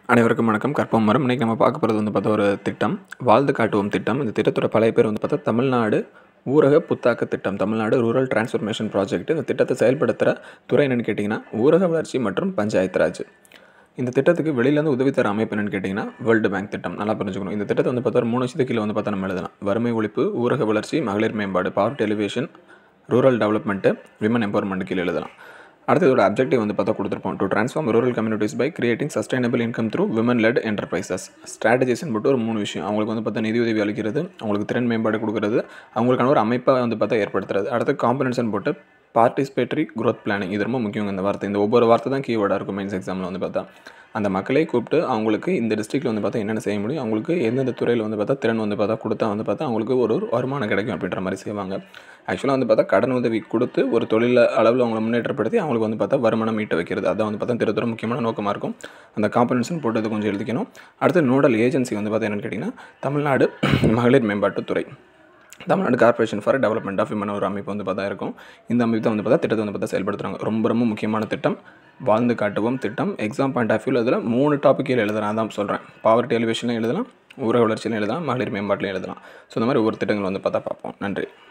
அனைவருக்கும் வணக்கம் கற்பம் மரம் இன்றைக்கி நம்ம பார்க்க போகிறது வந்து பார்த்தா ஒரு திட்டம் வாழ்ந்து காட்டுவோம் திட்டம் இந்த திட்டத்தோட பழைய பேர் வந்து பார்த்தா தமிழ்நாடு ஊரக புத்தாக்க திட்டம் தமிழ்நாடு ரூரல் டிரான்ஸ்ஃபர்மேஷன் ப்ராஜெக்ட் இந்த திட்டத்தை செயல்படுத்துகிற துறை என்னென்னு கேட்டிங்கன்னா ஊரக வளர்ச்சி மற்றும் பஞ்சாயத்து ராஜ் இந்த திட்டத்துக்கு வெளியிலேருந்து உதவி தர அமைப்பு என்னென்னு கேட்டிங்கன்னா வேர்ல்டு பேங்க் திட்டம் நல்லா புரிஞ்சுக்கணும் இந்த திட்டத்தை வந்து பார்த்தா ஒரு மூணு வருஷத்துக்கு கீழே வந்து பார்த்தா நம்ம எழுதலாம் வறுமை ஒழிப்பு ஊரக வளர்ச்சி மகளிர் மேம்பாடு poverty elevation rural development women empowerment கீழே எழுதலாம் அடுத்து இதோட அப்ஜெக்டிவ் வந்து பார்த்தா கொடுத்துருப்போம் to transform rural communities by creating sustainable income through women led enterprises ஸ்ட்ராட்டஜிஸ்னு போட்டு ஒரு மூணு விஷயம் அவங்களுக்கு வந்து பார்த்தா நிதி உதவி அளிக்கிறது அவங்களுக்கு திறன் மேம்பாடு கொடுக்குறது அவங்களுக்கான ஒரு அமைப்பை வந்து பார்த்தா ஏற்படுத்துறது அடுத்து காம்பனன்ஸ்னு போட்டு பார்ட்டிசிபேட்டரி growth பிளானிங் இது ரொம்ப முக்கியம் இந்த வார்த்தை இந்த ஒவ்வொரு வார்த்தை தான் கீவேர்டாக இருக்கும் மெயின்ஸ் எக்ஸாமில் வந்து பார்த்தா அந்த மக்களை கூப்பிட்டு அவங்களுக்கு இந்த டிஸ்ட்ரிக்ட்டில் வந்து பார்த்தா என்னென்ன செய்ய முடியும் அவங்களுக்கு எந்தெந்த துறையில் வந்து பார்த்தா திறன் வந்து பார்த்தா கொடுத்தா வந்து பார்த்தா அவங்களுக்கு ஒரு ஒரு வருமானம் கிடைக்கும் அப்படின்ற மாதிரி செய்வாங்க ஆக்சுவலாக வந்து பார்த்தா கடன் உதவி கொடுத்து ஒரு தொழில் அளவில் அவங்களை முன்னேற்றப்படுத்தி அவங்களுக்கு வந்து பார்த்தா வருமானம் ஈட்ட வைக்கிறது அதான் வந்து பார்த்தா திருத்துற முக்கியமான நோக்கமாக இருக்கும் அந்த காம்பனன்ஸ்னு போட்டு கொஞ்சம் எழுதிக்கணும் அடுத்து நோடல் ஏஜென்சி வந்து பார்த்தா என்னென்னு கேட்டிங்கன்னா தமிழ்நாடு மகளிர் மேம்பாட்டுத்துறை Tamil Nadu corporation for development of women ஒரு அமைப்பு வந்து பார்த்தா இருக்கும் இந்த அமைப்பு தான் வந்து பார்த்தா திட்டத்தை வந்து பார்த்தா செயல்படுத்துகிறாங்க ரொம்ப ரொம்ப முக்கியமான திட்டம் வாழ்ந்து காட்டுவோம் திட்டம் எக்ஸாம் பாயிண்ட் ஆஃப் வியூவில் இதில் மூணு டாப்பிக்கில் எழுதலாம் தான் சொல்கிறேன் பாவர்ட்டி எலிவேஷன்லையும் எழுதலாம் ஊரக வளர்ச்சியிலும் எழுதலாம் மகளிர் மேம்பாட்டிலையும் எழுதலாம் ஸோ இந்த மாதிரி ஒவ்வொரு திட்டங்கள் வந்து பார்த்தா பார்ப்போம் நன்றி